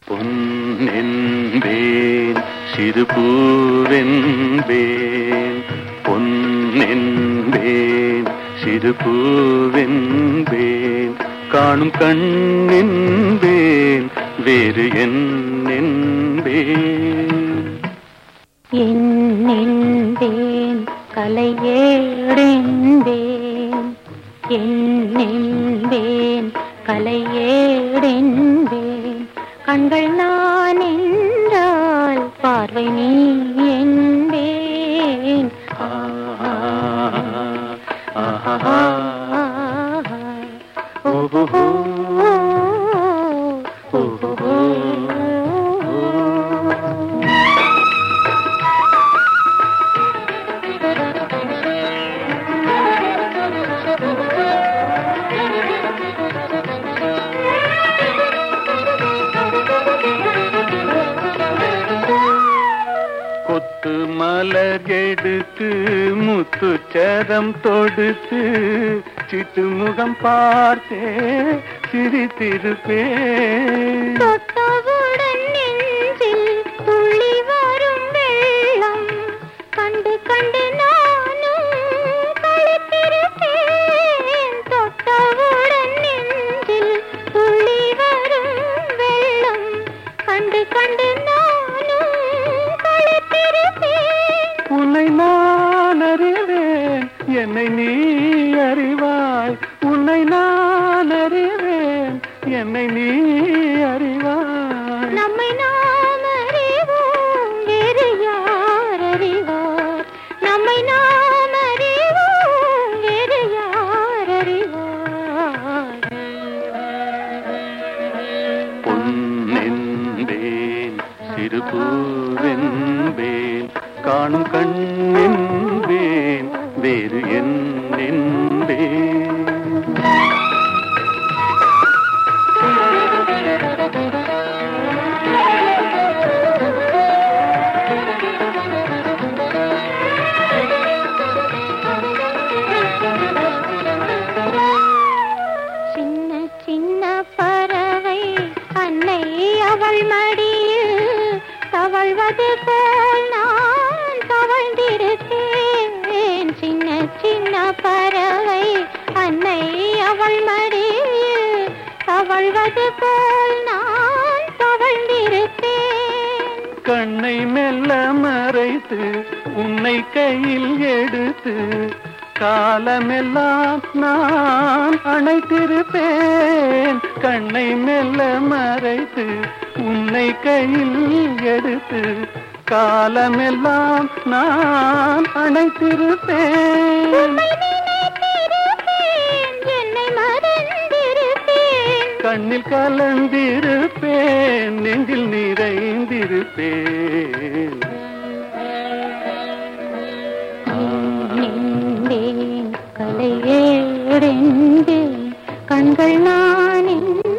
பொன்னென்பேன் சிறு பூவென்பேன் பொன்னென்பேன் சிறு பூவென்பேன் காணும் கண்ணென்பேன் வேறு என்னென்பேன் என்னென்பேன் கலையேடென்பேன் என்னென்பேன் கலையேடென்பேன் கண்கள் நான் என்றால் பார்வை நீ என்பேன் ஆஹா, ஆஹா, ஆஹா. ஓஹோ, ஓஹோ. கொத்து மலர் எடுத்து முத்து சரம் தொடுத்து சிட்டு முகம் பார்த்தே சிரித்திருப்பேன் தொட்டவுடன் நெஞ்சில் துள்ளி வரும் வெள்ளம் கண்டு கண்டு நானும் களித்திருப்பேன் தொட்டவுடன் நெஞ்சில் துள்ளி வரும் வெள்ளம் கண்டு கண்டு நானும் களித்திருப்பேன் உன்னை நான் அறிவேன் என்னை நீ அறிவாய் உன்னை நான் அறிவேன் என்னை நீ அறிவாய் நம்மை நாம் அறிவோம் வேறு யார் அறிவார் நம்மை நாம் அறிவோம் வேறு யார் அறிவார் பொன்னென்பேன் சிறு பூவென்பேன் காணும் கண்ணென்பேன் வேறு என்னென்பேன் சின்ன சின்ன பறவை அன்னை அவள் மடியில் தவழ்வது போல் நான் தவழ்ந்திருப்பேன் சின்ன சின்ன பறவை அன்னை அவள் மடியில் தவழ்வது போல் நான் தவழ்ந்திருப்பேன் கண்ணை மெல்ல மறைத்து உன்னை கையில் எடுத்து காலமெல்லாம் நான் அணைத்திருப்பேன் கண்ணை மெல்ல மறைத்து உன்னை கையில் எடுத்து காலமெல்லாம் நான் அணைத்திருப்பேன் உம்மை நினைத்திருப்பேன், என்னை மறந்திருப்பேன் கண்ணில் கலந்திருப்பேன் நெஞ்சில் நிறைந்திருப்பேன் நின்றேன் கலையேடென்பேன் கண்கள் நான்